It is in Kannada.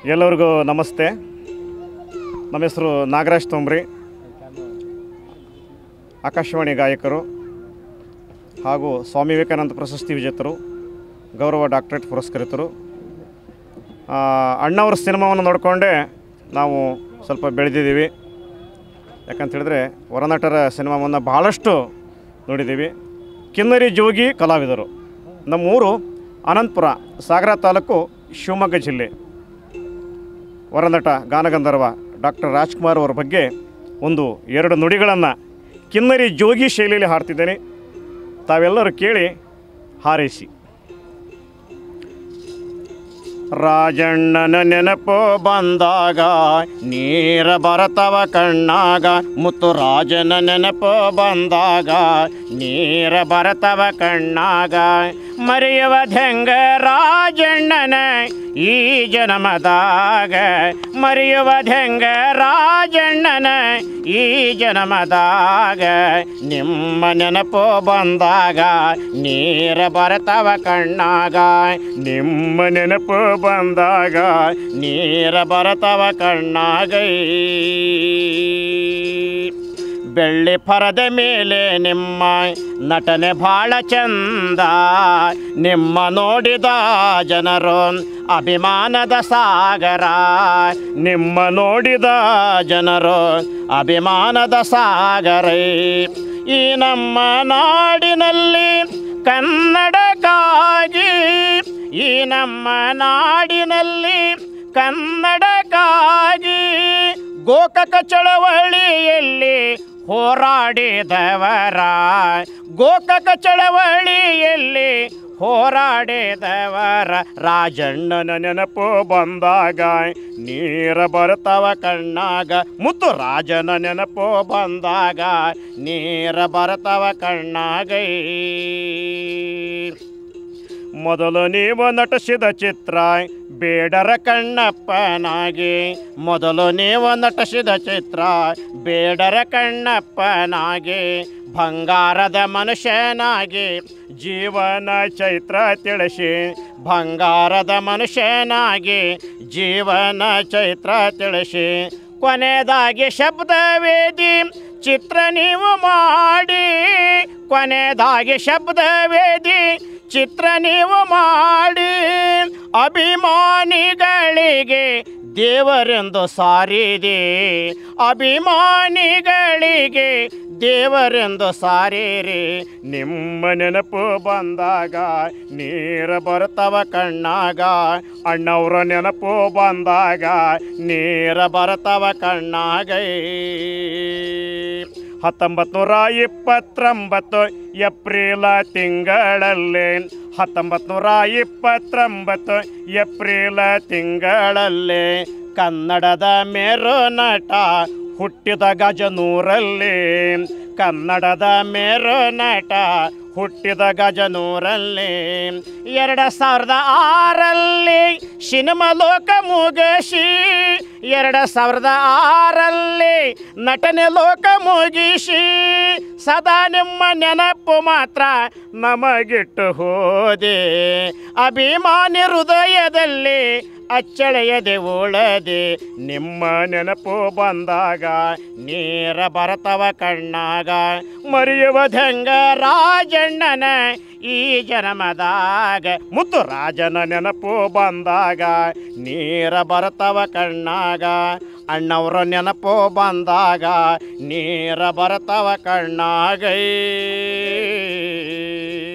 ಎಲ್ಲರಿಗೂ ನಮಸ್ತೆ ನಮ್ಮ ಹೆಸರು ನಾಗರಾಜ್ ತೊಂಬ್ರಿ ಆಕಾಶವಾಣಿ ಗಾಯಕರು ಹಾಗೂ ಸ್ವಾಮಿ ವಿವೇಕಾನಂದ ಪ್ರಶಸ್ತಿ ವಿಜೇತರು ಗೌರವ ಡಾಕ್ಟರೇಟ್ ಪುರಸ್ಕೃತರು ಆ, ಅಣ್ಣವ್ರ ಸಿನಿಮಾವನ್ನು ನೋಡಿಕೊಂಡೇ ನಾವು ಸ್ವಲ್ಪ ಬೆಳೆದಿದ್ದೀವಿ ಯಾಕಂತ ಹೇಳಿದ್ರೆ ಹೊರನಟರ ಸಿನಿಮಾವನ್ನು ಭಾಳಷ್ಟು ನೋಡಿದ್ದೀವಿ ಕಿನ್ನರಿ ಜೋಗಿ ಕಲಾವಿದರು ನಮ್ಮೂರು ಅನಂತಪುರ ಸಾಗರ ತಾಲೂಕು ಶಿವಮೊಗ್ಗ ಜಿಲ್ಲೆ ಹೊರನಟ ಗಾನಗಂಧರ್ವ ಡಾಕ್ಟರ್ ರಾಜ್ಕುಮಾರ್ ಅವರ ಬಗ್ಗೆ ಒಂದು ಎರಡು ನುಡಿಗಳನ್ನು ಕಿನ್ನರಿ ಜೋಗಿ ಶೈಲಿಯಲ್ಲಿ ಹಾಡ್ತಿದ್ದೇನೆ ತಾವೆಲ್ಲರೂ ಕೇಳಿ ಹಾರೈಸಿ ರಾಜಣ್ಣನ ನೆನಪು ಬಂದಾಗ ನೀರ ಬರತವ ಕಣ್ಣಾಗ ಮುತ್ತು ರಾಜನ ನೆನಪು ಬಂದಾಗ ನೀರ ಬರತವ ಕಣ್ಣಾಗ ಮರೆಯುವುದೆಂಗ ರಾಜಣ್ಣನ ಈ ಜನ್ಮದಾಗ ಮರೆಯುವುದೆಂಗ ರಾಜಣ್ಣನ ಈ ಜನ್ಮದಾಗ ನಿಮ್ಮ ನೆನಪು ಬಂದಾಗ ನೀರ ಬರತವ ಕಣ್ಣಾಗ ನಿಮ್ಮ ನೆನಪು ಬಂದಾಗ ನೀರ ಬರತವ ಕಣ್ಣಾಗೈ ಬೆಳ್ಳಿ ಪರದ ಮೇಲೆ ನಿಮ್ಮ ನಟನೆ ಭಾಳ ಚಂದ ನಿಮ್ಮ ನೋಡಿದ ಜನರು ಅಭಿಮಾನದ ಸಾಗರ ನಿಮ್ಮ ನೋಡಿದ ಜನರು ಅಭಿಮಾನದ ಸಾಗರೈ ಈ ನಮ್ಮ ನಾಡಿನಲ್ಲಿ ಕನ್ನಡಕ್ಕಾಗಿ ಈ ನಮ್ಮ ನಾಡಿನಲ್ಲಿ ಕನ್ನಡಕ್ಕಾಗಿ ಗೋಕಕ ಚಳವಳಿಯಲ್ಲಿ ಹೋರಾಡಿದವರ ಗೋಕಕ ಚಳವಳಿಯಲ್ಲಿ ಹೋರಾಡಿದವರ ರಾಜಣ್ಣನ ನೆನಪು ಬಂದಾಗ ನೀರ ಬರ್ತವ ಕಣ್ಣಾಗ ಮುತ್ತು ರಾಜನ ನೆನಪು ಬಂದಾಗ ನೀರ ಬರ್ತವ ಕಣ್ಣಾಗೈ ಮೊದಲು ನೀವು ನಟಿಸಿದ ಚಿತ್ರ ಬೇಡರ ಕಣ್ಣಪ್ಪನಾಗಿ ಮೊದಲು ನೀವು ನಟಿಸಿದ ಚಿತ್ರ ಬೇಡರ ಕಣ್ಣಪ್ಪನಾಗಿ ಬಂಗಾರದ ಮನುಷ್ಯನಾಗಿ ಜೀವನ ಚೈತ್ರ ತಿಳಿಸಿ ಬಂಗಾರದ ಮನುಷ್ಯನಾಗಿ ಜೀವನ ಚೈತ್ರ ತಿಳಿಸಿ ಕೊನೆಯದಾಗಿ ಶಬ್ದವೇದಿ ಚಿತ್ರ ನೀವು ಮಾಡಿ ಕೊನೆಯದಾಗಿ ಶಬ್ದವೇದಿ ಚಿತ್ರ ನೀವು ಮಾಡಿ ಅಭಿಮಾನಿಗಳಿಗೆ ದೇವರೆಂದು ಸಾರಿದೆ ಅಭಿಮಾನಿಗಳಿಗೆ ದೇವರೆಂದು ಸಾರಿರಿ ನಿಮ್ಮ ನೆನಪು ಬಂದಾಗ ನೀರ ಬರ್ತವ ಕಣ್ಣಾಗ ಅಣ್ಣವ್ರ ನೆನಪು ಬಂದಾಗ ನೀರ ಬರ್ತವ ಕಣ್ಣಾಗೈ ಹತ್ತೊಂಬತ್ತು ನೂರ ಇಪ್ಪತ್ತೊಂಬತ್ತು ಏಪ್ರಿಲ ತಿಂಗಳಲ್ಲಿ ಹತ್ತೊಂಬತ್ತು ನೂರ ಇಪ್ಪತ್ತೊಂಬತ್ತು ಏಪ್ರಿಲ ತಿಂಗಳಲ್ಲಿ ಕನ್ನಡದ ಮೇರು ನಟ ಹುಟ್ಟಿದ ಗಜನೂರಲ್ಲಿ ಕನ್ನಡದ ಮೇರು ನಟ ಹುಟ್ಟಿದ ಗಜನೂರಲ್ಲಿ ಎರಡು ಸಾವಿರದ ಆರಲ್ಲಿ ಸಿನಿಮಾ ಲೋಕ ಮುಗಿಸಿ ಎರಡು ಸಾವಿರದ ಆರಲ್ಲಿ ನಟನೆ ಲೋಕ ಮುಗಿಸಿ ಸದಾ ನಿಮ್ಮ ನೆನಪು ಮಾತ್ರ ನಮಗಿಟ್ಟು ಹೋದೆ ಅಭಿಮಾನಿ ಹೃದಯದಲ್ಲಿ ಅಚ್ಚಳೆಯದೆ ಉಳದೆ ನಿಮ್ಮ ನೆನಪು ಬಂದಾಗ ನೀರ ಬರತವ ಕಣ್ಣಾಗ ಮರೆಯುವುದೆಂಗ ರಾಜಣ್ಣನ ಈ ಜನ್ಮದಾಗ ಮುತ್ತು ರಾಜನ ನೆನಪು ಬಂದಾಗ ನೀರ ಬರತವ ಕಣ್ಣಾಗ ಅಣ್ಣವ್ರ ನೆನಪು ಬಂದಾಗ ನೀರ ಬರತವ ಕಣ್ಣಾಗೈ